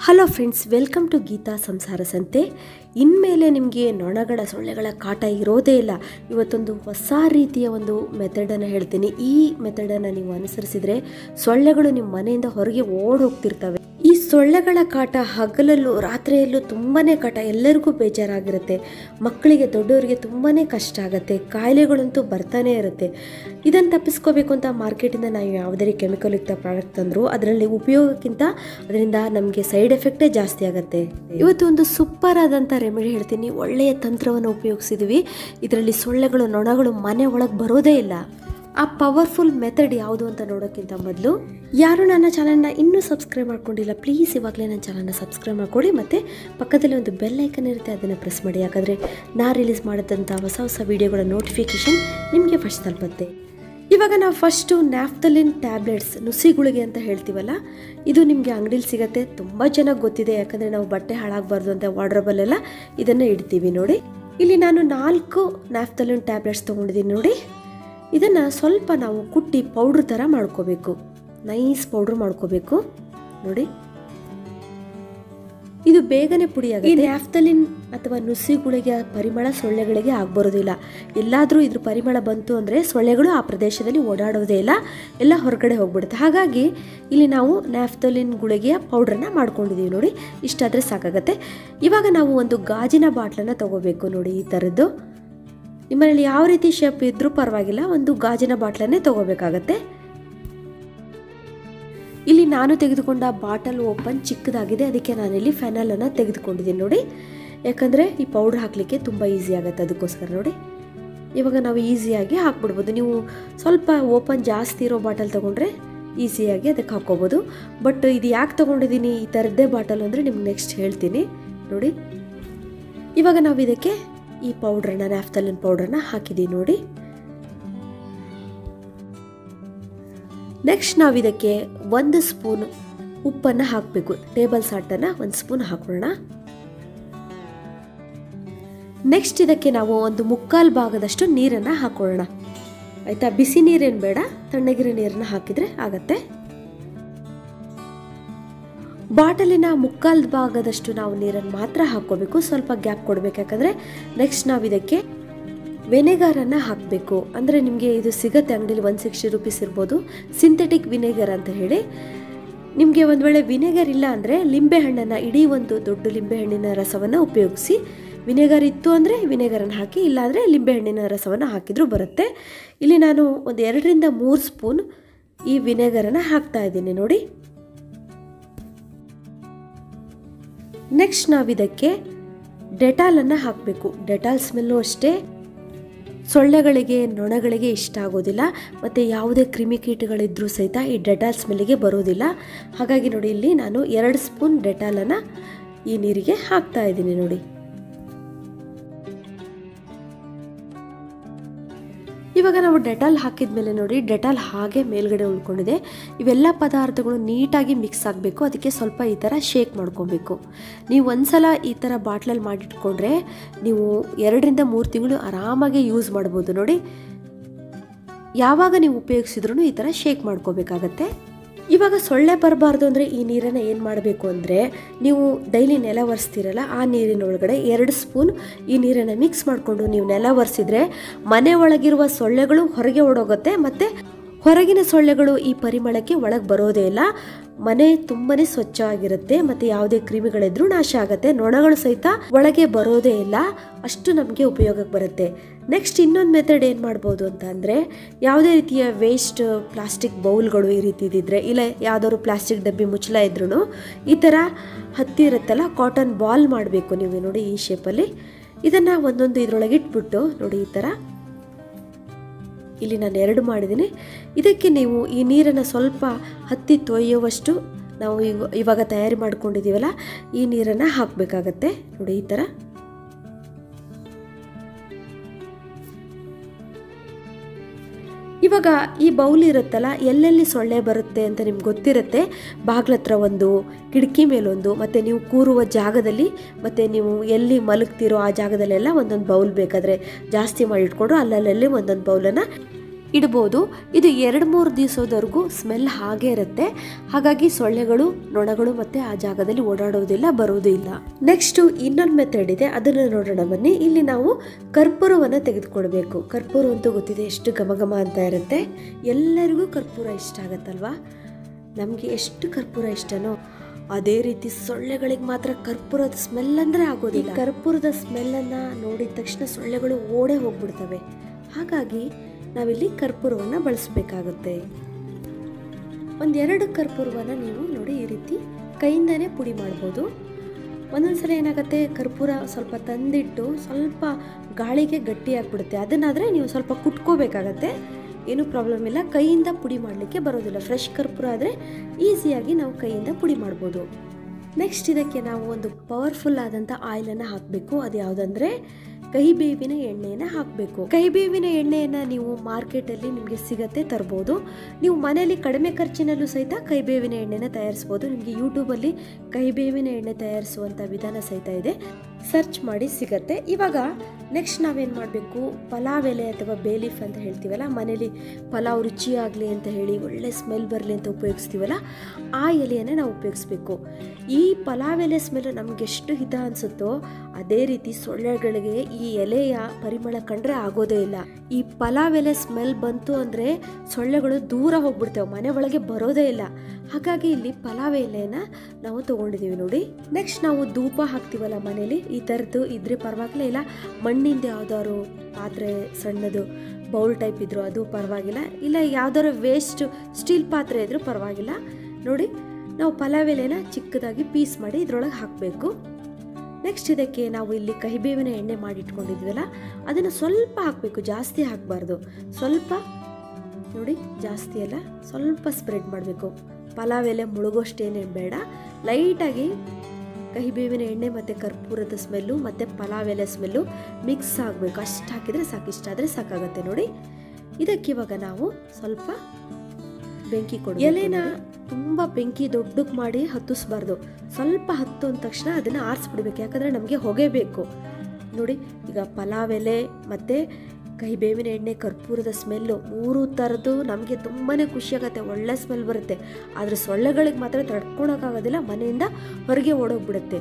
hello friends welcome to Geetha Samsara Sante ಇನ್ಮೇಲೆ ನಿಮಗೆ ನೊಣಗಳ ಸೊಳ್ಳೆಗಳ ಕಾಟ ಇರೋದೇ ಇಲ್ಲ ಇವತ್ತೊಂದು ಹೊಸ ರೀತಿಯ ಒಂದು ಮೆಥಡನ್ನು ಹೇಳ್ತೀನಿ ಈ ಮೆಥಡನ್ನು ನೀವು ಅನುಸರಿಸಿದರೆ ಸೊಳ್ಳೆಗಳು ನಿಮ್ಮ ಮನೆಯಿಂದ ಹೊರಗೆ ಓಡ್ ಹೋಗ್ತಿರ್ತವೆ ಈ ಸೊಳ್ಳೆಗಳ ಕಾಟ ಹಗಲಲ್ಲೂ ರಾತ್ರಿಯಲ್ಲೂ ತುಂಬಾ ಕಾಟ ಎಲ್ಲರಿಗೂ ಬೇಜಾರಾಗಿರುತ್ತೆ ಮಕ್ಕಳಿಗೆ ದೊಡ್ಡವರಿಗೆ ತುಂಬಾ ಕಷ್ಟ ಆಗುತ್ತೆ ಕಾಯಿಲೆಗಳಂತೂ ಬರ್ತಾನೆ ಇರುತ್ತೆ ಇದನ್ನು ತಪ್ಪಿಸ್ಕೋಬೇಕು ಅಂತ ಮಾರ್ಕೆಟಿಂದ ನಾವು ಯಾವುದೇ ಕೆಮಿಕಲ್ ಯುಕ್ತ ಪ್ರಾಡಕ್ಟ್ ತಂದರೂ ಅದರಲ್ಲಿ ಉಪಯೋಗಕ್ಕಿಂತ ಅದರಿಂದ ನಮಗೆ ಸೈಡ್ ಎಫೆಕ್ಟೇ ಜಾಸ್ತಿ ಆಗುತ್ತೆ ಇವತ್ತು ಒಂದು ಸೂಪರ್ ಆದಂಥ ರೆಮಿಡಿ ಹೇಳ್ತೀನಿ ಒಳ್ಳೆಯ ತಂತ್ರವನ್ನು ಉಪಯೋಗಿಸಿದ್ವಿ ಇದರಲ್ಲಿ ಸೊಳ್ಳೆಗಳು ನೊಣಗಳು ಮನೆ ಒಳಗೆ ಬರೋದೇ ಇಲ್ಲ ಆ ಪವರ್ಫುಲ್ ಮೆಥಡ್ ಯಾವುದು ಅಂತ ನೋಡೋಕ್ಕಿಂತ ಮೊದಲು ಯಾರು ನನ್ನ ಚಾನಲ್ನ ಇನ್ನೂ ಸಬ್ಸ್ಕ್ರೈಬ್ ಮಾಡ್ಕೊಂಡಿಲ್ಲ ಪ್ಲೀಸ್ ಇವಾಗಲೇ ನನ್ನ ಚಾನಲ್ನ ಸಬ್ಸ್ಕ್ರೈಬ್ ಮಾಡ್ಕೊಳ್ಳಿ ಮತ್ತು ಪಕ್ಕದಲ್ಲಿ ಒಂದು ಬೆಲ್ ಐಕನ್ ಇರುತ್ತೆ ಅದನ್ನು ಪ್ರೆಸ್ ಮಾಡಿ ಯಾಕಂದರೆ ನಾ ರಿಲೀಸ್ ಮಾಡಿದಂಥ ಹೊಸ ಹೊಸ ವೀಡಿಯೋಗಳ ನೋಟಿಫಿಕೇಷನ್ ನಿಮಗೆ ಫಸ್ಟ್ ತಲುಪುತ್ತೆ ಇವಾಗ ನಾವು ಫಸ್ಟು ನ್ಯಾಫ್ತಲಿನ್ ಟ್ಯಾಬ್ಲೆಟ್ಸ್ ನುಸಿಗುಳಿಗೆ ಅಂತ ಹೇಳ್ತೀವಲ್ಲ ಇದು ನಿಮಗೆ ಅಂಗಡಿಲಿ ಸಿಗುತ್ತೆ ತುಂಬ ಚೆನ್ನಾಗಿ ಗೊತ್ತಿದೆ ಯಾಕಂದರೆ ನಾವು ಬಟ್ಟೆ ಹಾಳಾಗಬಾರ್ದು ಅಂತ ವಾರ್ಡ್ರೋಬಲ್ಲೆಲ್ಲ ಇದನ್ನು ಇಡ್ತೀವಿ ನೋಡಿ ಇಲ್ಲಿ ನಾನು ನಾಲ್ಕು ನ್ಯಾಫ್ತಲಿನ್ ಟ್ಯಾಬ್ಲೆಟ್ಸ್ ತೊಗೊಂಡಿದ್ದೀನಿ ನೋಡಿ ಇದನ್ನು ಸ್ವಲ್ಪ ನಾವು ಕುಟ್ಟಿ ಪೌಡ್ರ್ ಥರ ಮಾಡ್ಕೋಬೇಕು ನೈಸ್ ಪೌಡ್ರ್ ಮಾಡ್ಕೋಬೇಕು ನೋಡಿ ಇದು ಬೇಗನೆ ಪುಡಿಯಾಗುತ್ತೆ ಈ ನ್ಯಾಫ್ತಲಿನ್ ಅಥವಾ ನುಸಿಗುಳಿಗೆ ಪರಿಮಳ ಸೊಳ್ಳೆಗಳಿಗೆ ಆಗ್ಬರೋದಿಲ್ಲ ಎಲ್ಲಾದರೂ ಇದ್ರ ಪರಿಮಳ ಬಂತು ಅಂದರೆ ಸೊಳ್ಳೆಗಳು ಆ ಪ್ರದೇಶದಲ್ಲಿ ಓಡಾಡೋದೇ ಇಲ್ಲ ಎಲ್ಲ ಹೊರಗಡೆ ಹೋಗ್ಬಿಡುತ್ತೆ ಹಾಗಾಗಿ ಇಲ್ಲಿ ನಾವು ನ್ಯಾಫ್ತಲಿನ್ ಗುಳಿಗೆಯ ಪೌಡ್ರನ್ನ ಮಾಡ್ಕೊಂಡಿದ್ದೀವಿ ನೋಡಿ ಇಷ್ಟಾದರೆ ಸಾಕಾಗತ್ತೆ ಇವಾಗ ನಾವು ಒಂದು ಗಾಜಿನ ಬಾಟ್ಲನ್ನು ತಗೋಬೇಕು ನೋಡಿ ಈ ಥರದ್ದು ನಿಮ್ಮಲ್ಲಿ ಯಾವ ರೀತಿ ಶೇಪ್ ಇದ್ರೂ ಪರವಾಗಿಲ್ಲ ಒಂದು ಗಾಜಿನ ಬಾಟ್ಲನ್ನೇ ತಗೋಬೇಕಾಗತ್ತೆ ಇಲ್ಲಿ ನಾನು ತೆಗೆದುಕೊಂಡ ಬಾಟಲ್ ಓಪನ್ ಚಿಕ್ಕದಾಗಿದೆ ಅದಕ್ಕೆ ನಾನಿಲ್ಲಿ ಫೆನಲನ್ನು ತೆಗೆದುಕೊಂಡಿದ್ದೀನಿ ನೋಡಿ ಯಾಕಂದರೆ ಈ ಪೌಡ್ರ್ ಹಾಕಲಿಕ್ಕೆ ತುಂಬ ಈಸಿ ಆಗುತ್ತೆ ಅದಕ್ಕೋಸ್ಕರ ನೋಡಿ ಇವಾಗ ನಾವು ಈಸಿಯಾಗಿ ಹಾಕ್ಬಿಡ್ಬೋದು ನೀವು ಸ್ವಲ್ಪ ಓಪನ್ ಜಾಸ್ತಿ ಇರೋ ಬಾಟಲ್ ತೊಗೊಂಡ್ರೆ ಈಸಿಯಾಗಿ ಅದಕ್ಕೆ ಹಾಕ್ಕೋಬೋದು ಬಟ್ ಇದು ಯಾಕೆ ತೊಗೊಂಡಿದ್ದೀನಿ ಈ ಥರದ್ದೇ ಬಾಟಲ್ ಅಂದರೆ ನಿಮ್ಗೆ ನೆಕ್ಸ್ಟ್ ಹೇಳ್ತೀನಿ ನೋಡಿ ಇವಾಗ ನಾವು ಇದಕ್ಕೆ ಈ ಪೌಡ್ರನ್ನ ನ್ಯಾಫ್ತಲಿನ್ ಪೌಡ್ರನ್ನ ಹಾಕಿದ್ದೀವಿ ನೋಡಿ ನೆಕ್ಸ್ಟ್ ನಾವು ಇದಕ್ಕೆ ಒಂದು ಸ್ಪೂನ್ ಉಪ್ಪನ್ನು ಹಾಕಬೇಕು ಟೇಬಲ್ ಸಾಲ್ಟನ್ನು ಒಂದು ಸ್ಪೂನ್ ಹಾಕೋಣ ನೆಕ್ಸ್ಟ್ ಇದಕ್ಕೆ ನಾವು ಒಂದು ಮುಕ್ಕಾಲು ಭಾಗದಷ್ಟು ನೀರನ್ನು ಹಾಕೊಳ್ಳೋಣ ಆಯಿತಾ ಬಿಸಿ ನೀರೇನು ಬೇಡ ತಣ್ಣಗಿರೋ ನೀರನ್ನು ಹಾಕಿದರೆ ಆಗತ್ತೆ ಬಾಟಲಿನ ಮುಕ್ಕಾಲು ಭಾಗದಷ್ಟು ನಾವು ನೀರನ್ನು ಮಾತ್ರ ಹಾಕ್ಕೋಬೇಕು ಸ್ವಲ್ಪ ಗ್ಯಾಪ್ ಕೊಡಬೇಕು ಯಾಕಂದರೆ ನೆಕ್ಸ್ಟ್ ನಾವು ಇದಕ್ಕೆ ವೆನೆಗಾರನ್ನು ಹಾಕಬೇಕು ಅಂದರೆ ನಿಮಗೆ ಇದು ಸಿಗುತ್ತೆ ಅಂಗಡಿಲಿ ಒನ್ ಸಿಕ್ಸ್ಟಿ ರುಪೀಸ್ ಇರ್ಬೋದು ಸಿಂಥೆಟಿಕ್ ವಿನೆಗರ್ ಅಂತ ಹೇಳಿ ನಿಮಗೆ ಒಂದು ವೇಳೆ ವಿನೆಗರ್ ಇಲ್ಲ ಅಂದರೆ ಲಿಂಬೆಹಣ್ಣನ್ನು ಇಡೀ ಒಂದು ದೊಡ್ಡ ಲಿಂಬೆಹಣ್ಣಿನ ರಸವನ್ನು ಉಪಯೋಗಿಸಿ ವಿನೆಗರ್ ಇತ್ತು ಅಂದರೆ ವಿನೆಗರನ್ನು ಹಾಕಿ ಇಲ್ಲಾಂದರೆ ಲಿಂಬೆಹಣ್ಣಿನ ರಸವನ್ನು ಹಾಕಿದರೂ ಬರುತ್ತೆ ಇಲ್ಲಿ ನಾನು ಒಂದು ಎರಡರಿಂದ ಮೂರು ಸ್ಪೂನ್ ಈ ವಿನೆಗರನ್ನು ಹಾಕ್ತಾ ಇದ್ದೀನಿ ನೋಡಿ ನೆಕ್ಸ್ಟ್ ನಾವು ಇದಕ್ಕೆ ಡೆಟಾಲನ್ನು ಹಾಕಬೇಕು ಡೆಟಾಲ್ ಸ್ಮೆಲ್ಲು ಅಷ್ಟೇ ಸೊಳ್ಳೆಗಳಿಗೆ ನೊಣಗಳಿಗೆ ಇಷ್ಟ ಆಗೋದಿಲ್ಲ ಮತ್ತು ಯಾವುದೇ ಕ್ರಿಮಿಕೀಟಗಳಿದ್ರೂ ಸಹಿತ ಈ ಡೆಟಾಲ್ ಸ್ಮೆಲ್ಲಿಗೆ ಬರೋದಿಲ್ಲ ಹಾಗಾಗಿ ನೋಡಿ ಇಲ್ಲಿ ನಾನು ಎರಡು ಸ್ಪೂನ್ ಡೆಟಾಲನ್ನು ಈ ನೀರಿಗೆ ಹಾಕ್ತಾ ಇದ್ದೀನಿ ನೋಡಿ ಇವಾಗ ನಾವು ಡೆಟಾಲ್ ಹಾಕಿದ ಮೇಲೆ ನೋಡಿ ಡೆಟಾಲ್ ಹಾಗೆ ಮೇಲ್ಗಡೆ ಉಳ್ಕೊಂಡಿದೆ ಇವೆಲ್ಲ ಪದಾರ್ಥಗಳು ನೀಟಾಗಿ ಮಿಕ್ಸ್ ಆಗಬೇಕು ಅದಕ್ಕೆ ಸ್ವಲ್ಪ ಈ ಥರ ಶೇಕ್ ಮಾಡ್ಕೊಬೇಕು ನೀವು ಒಂದ್ಸಲ ಈ ಥರ ಬಾಟ್ಲಲ್ಲಿ ಮಾಡಿಟ್ಕೊಂಡ್ರೆ ನೀವು ಎರಡರಿಂದ ಮೂರು ತಿಂಗಳು ಆರಾಮಾಗಿ ಯೂಸ್ ಮಾಡ್ಬೋದು ನೋಡಿ ಯಾವಾಗ ನೀವು ಉಪಯೋಗಿಸಿದ್ರೂ ಈ ಥರ ಶೇಕ್ ಮಾಡ್ಕೋಬೇಕಾಗತ್ತೆ ಇವಾಗ ಸೊಳ್ಳೆ ಬರಬಾರ್ದು ಅಂದರೆ ಈ ನೀರನ್ನು ಏನು ಮಾಡಬೇಕು ಅಂದರೆ ನೀವು ಡೈಲಿ ನೆಲ ಒರೆಸ್ತೀರಲ್ಲ ಆ ನೀರಿನ ಒಳಗಡೆ ಎರಡು ಸ್ಪೂನ್ ಈ ನೀರನ್ನು ಮಿಕ್ಸ್ ಮಾಡಿಕೊಂಡು ನೀವು ನೆಲ ಒರೆಸಿದ್ರೆ ಮನೆ ಒಳಗಿರುವ ಸೊಳ್ಳೆಗಳು ಹೊರಗೆ ಓಡೋಗುತ್ತೆ ಮತ್ತು ಹೊರಗಿನ ಸೊಳ್ಳೆಗಳು ಈ ಪರಿಮಳಕ್ಕೆ ಒಳಗೆ ಬರೋದೇ ಇಲ್ಲ ಮನೆ ತುಂಬಾನೇ ಸ್ವಚ್ಛವಾಗಿರುತ್ತೆ ಮತ್ತು ಯಾವುದೇ ಕ್ರಿಮಿಗಳಿದ್ರೂ ನಾಶ ಆಗುತ್ತೆ ನೊಣಗಳು ಸಹಿತ ಒಳಗೆ ಬರೋದೇ ಇಲ್ಲ ಅಷ್ಟು ನಮಗೆ ಉಪಯೋಗಕ್ಕೆ ಬರುತ್ತೆ ನೆಕ್ಸ್ಟ್ ಇನ್ನೊಂದು ಮೆಥಡ್ ಏನು ಮಾಡ್ಬೋದು ಅಂತ ಅಂದರೆ ಯಾವುದೇ ರೀತಿಯ ವೇಸ್ಟ್ ಪ್ಲಾಸ್ಟಿಕ್ ಬೌಲ್ಗಳು ಈ ರೀತಿ ಇದ್ದಿದ್ರೆ ಇಲ್ಲ ಯಾವುದಾದ್ರು ಪ್ಲಾಸ್ಟಿಕ್ ಡಬ್ಬಿ ಮುಚ್ಚಲ ಇದ್ರೂ ಈ ಥರ ಹತ್ತಿ ಇರುತ್ತಲ್ಲ ಕಾಟನ್ ಬಾಲ್ ಮಾಡಬೇಕು ನೀವು ನೋಡಿ ಈ ಶೇಪಲ್ಲಿ ಇದನ್ನು ಒಂದೊಂದು ಇದರೊಳಗೆ ಇಟ್ಬಿಟ್ಟು ನೋಡಿ ಈ ಥರ ಇಲ್ಲಿ ನಾನು ಎರಡು ಮಾಡಿದ್ದೀನಿ ಇದಕ್ಕೆ ನೀವು ಈ ನೀರನ್ನು ಸ್ವಲ್ಪ ಹತ್ತಿ ತೊಯ್ಯುವಷ್ಟು ನಾವು ಇವ ಇವಾಗ ತಯಾರಿ ಮಾಡ್ಕೊಂಡಿದ್ದೀವಲ್ಲ ಈ ನೀರನ್ನು ಹಾಕಬೇಕಾಗತ್ತೆ ನೋಡಿ ಈ ಥರ ಇವಾಗ ಈ ಬೌಲ್ ಇರುತ್ತಲ್ಲ ಎಲ್ಲೆಲ್ಲಿ ಸೊಳ್ಳೆ ಬರುತ್ತೆ ಅಂತ ನಿಮ್ಗೆ ಗೊತ್ತಿರುತ್ತೆ ಬಾಗ್ಲತ್ರ ಒಂದು ಕಿಟಕಿ ಮೇಲೊಂದು ಮತ್ತು ನೀವು ಕೂರುವ ಜಾಗದಲ್ಲಿ ಮತ್ತು ನೀವು ಎಲ್ಲಿ ಮಲಗ್ತಿರೋ ಆ ಜಾಗದಲ್ಲೆಲ್ಲ ಒಂದೊಂದು ಬೌಲ್ ಬೇಕಾದರೆ ಜಾಸ್ತಿ ಮಾಡಿ ಇಟ್ಕೊಂಡು ಅಲ್ಲಲ್ಲಿ ಒಂದೊಂದು ಬೌಲನ್ನು ಇಡ್ಬೋದು ಇದು ಎರಡು ಮೂರು ದಿವಸದವರೆಗೂ ಸ್ಮೆಲ್ ಹಾಗೇ ಇರುತ್ತೆ ಹಾಗಾಗಿ ಸೊಳ್ಳೆಗಳು ನೊಣಗಳು ಮತ್ತೆ ಆ ಜಾಗದಲ್ಲಿ ಓಡಾಡೋದಿಲ್ಲ ಬರೋದು ಇಲ್ಲ ನೆಕ್ಸ್ಟ್ ಇನ್ನೊಂದು ಮೆಥಡ್ ಇದೆ ಅದನ್ನು ನೋಡೋಣ ಬನ್ನಿ ಇಲ್ಲಿ ನಾವು ಕರ್ಪೂರವನ್ನು ತೆಗೆದುಕೊಳ್ಬೇಕು ಕರ್ಪೂರ ಅಂತೂ ಗೊತ್ತಿದೆ ಎಷ್ಟು ಘಮ ಘಮ ಅಂತ ಇರುತ್ತೆ ಎಲ್ಲರಿಗೂ ಕರ್ಪೂರ ಇಷ್ಟ ಆಗತ್ತಲ್ವಾ ನಮಗೆ ಎಷ್ಟು ಕರ್ಪೂರ ಇಷ್ಟನೋ ಅದೇ ರೀತಿ ಸೊಳ್ಳೆಗಳಿಗೆ ಮಾತ್ರ ಕರ್ಪೂರದ ಸ್ಮೆಲ್ ಅಂದರೆ ಆಗೋದಿಲ್ಲ ಕರ್ಪೂರದ ಸ್ಮೆಲ್ಲನ್ನು ನೋಡಿದ ತಕ್ಷಣ ಸೊಳ್ಳೆಗಳು ಓಡೇ ಹೋಗ್ಬಿಡ್ತವೆ ಹಾಗಾಗಿ ನಾವಿಲ್ಲಿ ಕರ್ಪೂರವನ್ನು ಬಳಸಬೇಕಾಗುತ್ತೆ ಒಂದೆರಡು ಕರ್ಪೂರವನ್ನು ನೀವು ನೋಡಿ ಈ ರೀತಿ ಕೈಯಿಂದನೇ ಪುಡಿ ಮಾಡ್ಬೋದು ಒಂದೊಂದ್ಸಲ ಏನಾಗುತ್ತೆ ಕರ್ಪೂರ ಸ್ವಲ್ಪ ತಂದಿಟ್ಟು ಸ್ವಲ್ಪ ಗಾಳಿಗೆ ಗಟ್ಟಿಯಾಗ್ಬಿಡುತ್ತೆ ಅದನ್ನಾದರೆ ನೀವು ಸ್ವಲ್ಪ ಕುಟ್ಕೋಬೇಕಾಗತ್ತೆ ಏನೂ ಪ್ರಾಬ್ಲಮ್ ಇಲ್ಲ ಕೈಯಿಂದ ಪುಡಿ ಮಾಡಲಿಕ್ಕೆ ಬರೋದಿಲ್ಲ ಫ್ರೆಶ್ ಕರ್ಪೂರ ಆದರೆ ಈಸಿಯಾಗಿ ನಾವು ಕೈಯಿಂದ ಪುಡಿ ಮಾಡ್ಬೋದು ನೆಕ್ಸ್ಟ್ ಇದಕ್ಕೆ ನಾವು ಒಂದು ಪವರ್ಫುಲ್ ಆದಂಥ ಆಯಿಲನ್ನು ಹಾಕಬೇಕು ಅದು ಯಾವುದಂದ್ರೆ ಕಹಿಬೇವಿನ ಎಣ್ಣೆಯನ್ನು ಹಾಕಬೇಕು ಕಹಿಬೇವಿನ ಎಣ್ಣೆಯನ್ನು ನೀವು ಮಾರ್ಕೆಟಲ್ಲಿ ನಿಮಗೆ ಸಿಗತ್ತೆ ತರ್ಬೋದು ನೀವು ಮನೆಯಲ್ಲಿ ಕಡಿಮೆ ಖರ್ಚಿನಲ್ಲೂ ಸಹಿತ ಕಹಿಬೇವಿನ ಎಣ್ಣೆನ ತಯಾರಿಸ್ಬೋದು ನಿಮಗೆ ಯೂಟ್ಯೂಬಲ್ಲಿ ಕಹಿಬೇವಿನ ಎಣ್ಣೆ ತಯಾರಿಸುವಂಥ ವಿಧಾನ ಸಹಿತ ಇದೆ ಸರ್ಚ್ ಮಾಡಿ ಸಿಗತ್ತೆ ಇವಾಗ ನೆಕ್ಸ್ಟ್ ನಾವೇನು ಮಾಡಬೇಕು ಪಲಾವ್ ಎಲೆ ಅಥವಾ ಬೇಲೀಫ್ ಅಂತ ಹೇಳ್ತೀವಲ್ಲ ಮನೇಲಿ ಪಲಾವ್ ರುಚಿಯಾಗಲಿ ಅಂತ ಹೇಳಿ ಒಳ್ಳೆ ಸ್ಮೆಲ್ ಬರಲಿ ಅಂತ ಉಪಯೋಗಿಸ್ತೀವಲ್ಲ ಆ ಎಲೆಯನ್ನು ನಾವು ಉಪಯೋಗಿಸ್ಬೇಕು ಈ ಪಲಾವ್ ಎಲೆ ಸ್ಮೆಲ್ ನಮ್ಗೆ ಎಷ್ಟು ಹಿತ ಅನಿಸುತ್ತೋ ಅದೇ ರೀತಿ ಸೊಳ್ಳೆಗಳಿಗೆ ಈ ಎಲೆಯ ಪರಿಮಳ ಕಂಡ್ರೆ ಆಗೋದೇ ಇಲ್ಲ ಈ ಪಲಾವ್ ಎಲೆ ಸ್ಮೆಲ್ ಬಂತು ಅಂದರೆ ಸೊಳ್ಳೆಗಳು ದೂರ ಹೋಗ್ಬಿಡ್ತೇವೆ ಮನೆ ಒಳಗೆ ಬರೋದೇ ಇಲ್ಲ ಹಾಗಾಗಿ ಇಲ್ಲಿ ಪಲಾವ್ ಎಲೆನ ನಾವು ತೊಗೊಂಡಿದ್ದೀವಿ ನೋಡಿ ನೆಕ್ಸ್ಟ್ ನಾವು ಧೂಪ ಹಾಕ್ತೀವಲ್ಲ ಮನೇಲಿ ಈ ಥರದ್ದು ಇದ್ರೆ ಪರವಾಗಿಲ್ಲ ಇಲ್ಲ ಮಣ್ಣಿಂದ ಯಾವ್ದಾದ್ರು ಪಾತ್ರೆ ಸಣ್ಣದು ಬೌಲ್ ಟೈಪ್ ಇದ್ರು ಅದು ಪರವಾಗಿಲ್ಲ ಇಲ್ಲ ಯಾವ್ದಾದ್ರು ವೇಸ್ಟ್ ಸ್ಟೀಲ್ ಪಾತ್ರೆ ಇದ್ರೂ ಪರವಾಗಿಲ್ಲ ನೋಡಿ ನಾವು ಪಲಾವ್ ಎಲೆನ ಚಿಕ್ಕದಾಗಿ ಪೀಸ್ ಮಾಡಿ ಇದ್ರೊಳಗೆ ಹಾಕಬೇಕು ನೆಕ್ಸ್ಟ್ ಇದಕ್ಕೆ ನಾವು ಇಲ್ಲಿ ಕಹಿಬೇವಿನ ಎಣ್ಣೆ ಮಾಡಿ ಇಟ್ಕೊಂಡಿದ್ವಲ್ಲ ಅದನ್ನು ಸ್ವಲ್ಪ ಹಾಕಬೇಕು ಜಾಸ್ತಿ ಹಾಕಬಾರ್ದು ಸ್ವಲ್ಪ ನೋಡಿ ಜಾಸ್ತಿ ಎಲ್ಲ ಸ್ವಲ್ಪ ಸ್ಪ್ರೆಡ್ ಮಾಡಬೇಕು ಪಲಾವ್ ಎಲೆ ಮುಳುಗೋಷ್ಟೇನೇನು ಬೇಡ ಲೈಟಾಗಿ ಕಹಿಬೇವಿನ ಎಣ್ಣೆ ಮತ್ತು ಕರ್ಪೂರದ ಸ್ಮೆಲ್ಲು ಮತ್ತು ಪಲಾವ್ ಎಲೆ ಸ್ಮೆಲ್ಲು ಮಿಕ್ಸ್ ಆಗಬೇಕು ಅಷ್ಟು ಹಾಕಿದರೆ ಸಾಕು ಇಷ್ಟ ಆದರೆ ಸಾಕಾಗುತ್ತೆ ನೋಡಿ ಇದಕ್ಕೆ ಇವಾಗ ನಾವು ಸ್ವಲ್ಪ ಬೆಂಕಿ ಕೊಡಿ ಎಲೆನ ತುಂಬ ಬೆಂಕಿ ದೊಡ್ಡಕ್ಕೆ ಮಾಡಿ ಹತ್ತಿಸ್ಬಾರ್ದು ಸ್ವಲ್ಪ ಹತ್ತು ಅಂದ ತಕ್ಷಣ ಅದನ್ನು ಆರಿಸ್ಬಿಡ್ಬೇಕು ಯಾಕಂದರೆ ನಮಗೆ ಹೊಗೆ ಬೇಕು ನೋಡಿ ಈಗ ಪಲಾವ್ ಎಲೆ ಮತ್ತು ಕಹಿಬೇವಿನ ಎಣ್ಣೆ ಕರ್ಪೂರದ ಸ್ಮೆಲ್ಲು ಮೂರು ಥರದ್ದು ನಮಗೆ ತುಂಬಾ ಖುಷಿಯಾಗತ್ತೆ ಒಳ್ಳೆ ಸ್ಮೆಲ್ ಬರುತ್ತೆ ಆದರೆ ಸೊಳ್ಳೆಗಳಿಗೆ ಮಾತ್ರ ತಡ್ಕೊಳಕ್ಕಾಗೋದಿಲ್ಲ ಮನೆಯಿಂದ ಹೊರಗೆ ಓಡೋಗ್ಬಿಡುತ್ತೆ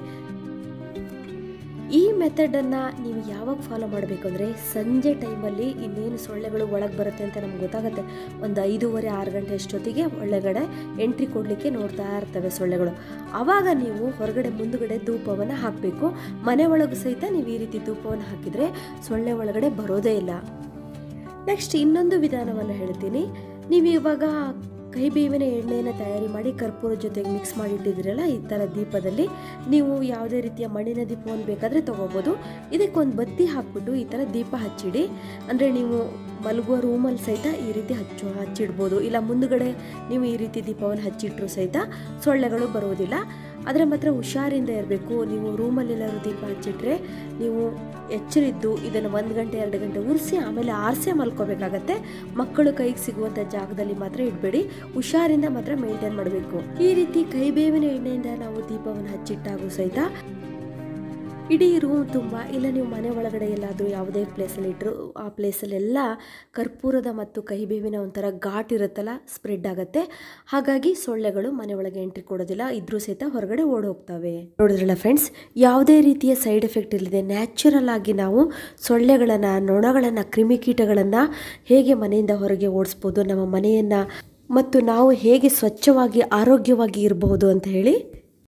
ಈ ಮೆಥಡನ್ನು ನೀವು ಯಾವಾಗ ಫಾಲೋ ಮಾಡಬೇಕು ಅಂದರೆ ಸಂಜೆ ಟೈಮಲ್ಲಿ ಇನ್ನೇನು ಸೊಳ್ಳೆಗಳು ಒಳಗೆ ಬರುತ್ತೆ ಅಂತ ನಮ್ಗೆ ಗೊತ್ತಾಗುತ್ತೆ ಒಂದು ಐದೂವರೆ ಆರು ಗಂಟೆ ಅಷ್ಟೊತ್ತಿಗೆ ಒಳಗಡೆ ಎಂಟ್ರಿ ಕೊಡಲಿಕ್ಕೆ ನೋಡ್ತಾ ಇರ್ತವೆ ಸೊಳ್ಳೆಗಳು ಆವಾಗ ನೀವು ಹೊರಗಡೆ ಮುಂದುಗಡೆ ಧೂಪವನ್ನು ಹಾಕಬೇಕು ಮನೆ ಒಳಗೂ ಸಹಿತ ನೀವು ಈ ರೀತಿ ಧೂಪವನ್ನು ಹಾಕಿದರೆ ಸೊಳ್ಳೆ ಒಳಗಡೆ ಬರೋದೇ ಇಲ್ಲ ನೆಕ್ಸ್ಟ್ ಇನ್ನೊಂದು ವಿಧಾನವನ್ನು ಹೇಳ್ತೀನಿ ನೀವು ಇವಾಗ ಕಹಿಬೇವಿನ ಎಣ್ಣೆಯನ್ನು ತಯಾರಿ ಮಾಡಿ ಕರ್ಪೂರ ಜೊತೆಗೆ ಮಿಕ್ಸ್ ಮಾಡಿ ಇಟ್ಟಿದ್ದೀರಲ್ಲ ಈ ಥರ ದೀಪದಲ್ಲಿ ನೀವು ಯಾವುದೇ ರೀತಿಯ ಮಣ್ಣಿನ ದೀಪವನ್ನು ಬೇಕಾದರೆ ತೊಗೋಬೋದು ಇದಕ್ಕೊಂದು ಬತ್ತಿ ಹಾಕ್ಬಿಟ್ಟು ಈ ಥರ ದೀಪ ಹಚ್ಚಿಡಿ ಅಂದರೆ ನೀವು ಮಲಗುವ ರೂಮಲ್ಲಿ ಸಹಿತ ಈ ರೀತಿ ಹಚ್ಚು ಹಚ್ಚಿಡ್ಬೋದು ಇಲ್ಲ ಮುಂದುಗಡೆ ನೀವು ಈ ರೀತಿ ದೀಪವನ್ನು ಹಚ್ಚಿಟ್ರು ಸಹಿತ ಸೊಳ್ಳೆಗಳು ಬರೋದಿಲ್ಲ ಆದರೆ ಮಾತ್ರ ಹುಷಾರಿಂದ ಇರಬೇಕು ನೀವು ರೂಮಲ್ಲೆಲ್ಲರೂ ದೀಪ ಹಚ್ಚಿಟ್ರೆ ನೀವು ಎಚ್ಚರಿದ್ದು ಇದನ್ನು ಒಂದು ಗಂಟೆ ಎರಡು ಗಂಟೆ ಉರಿಸಿ ಆಮೇಲೆ ಆರಿಸೇ ಮಲ್ಕೋಬೇಕಾಗತ್ತೆ ಮಕ್ಕಳು ಕೈಗೆ ಸಿಗುವಂಥ ಜಾಗದಲ್ಲಿ ಮಾತ್ರ ಇಡಬೇಡಿ ಹುಷಾರಿಂದ ಮಾತ್ರ ಮೇಂಟೈನ್ ಮಾಡಬೇಕು ಈ ರೀತಿ ಕೈಬೇವಿನ ಎಣ್ಣೆಯಿಂದ ನಾವು ದೀಪವನ್ನು ಹಚ್ಚಿಟ್ಟಾಗೂ ಸಹಿತ ಇಡೀ ರೂಮ್ ತುಂಬ ಇಲ್ಲ ನೀವು ಮನೆ ಒಳಗಡೆ ಎಲ್ಲಾದರೂ ಯಾವುದೇ ಪ್ಲೇಸಲ್ಲಿ ಇಟ್ಟರು ಆ ಪ್ಲೇಸಲ್ಲೆಲ್ಲ ಕರ್ಪೂರದ ಮತ್ತು ಕಹಿಬೇವಿನ ಒಂಥರ ಘಾಟ್ ಇರುತ್ತಲ್ಲ ಸ್ಪ್ರೆಡ್ ಆಗುತ್ತೆ ಹಾಗಾಗಿ ಸೊಳ್ಳೆಗಳು ಮನೆ ಒಳಗೆ ಎಂಟ್ರಿ ಕೊಡೋದಿಲ್ಲ ಇದ್ರೂ ಸಹಿತ ಹೊರಗಡೆ ಓಡ್ ಹೋಗ್ತವೆ ನೋಡಿದ್ರಲ್ಲ ಫ್ರೆಂಡ್ಸ್ ಯಾವುದೇ ರೀತಿಯ ಸೈಡ್ ಎಫೆಕ್ಟ್ ಇಲ್ಲದೆ ನ್ಯಾಚುರಲ್ ಆಗಿ ನಾವು ಸೊಳ್ಳೆಗಳನ್ನು ನೊಣಗಳನ್ನು ಕ್ರಿಮಿಕೀಟಗಳನ್ನು ಹೇಗೆ ಮನೆಯಿಂದ ಹೊರಗೆ ಓಡಿಸ್ಬೋದು ನಮ್ಮ ಮನೆಯನ್ನು ಮತ್ತು ನಾವು ಹೇಗೆ ಸ್ವಚ್ಛವಾಗಿ ಆರೋಗ್ಯವಾಗಿ ಇರಬಹುದು ಅಂತ ಹೇಳಿ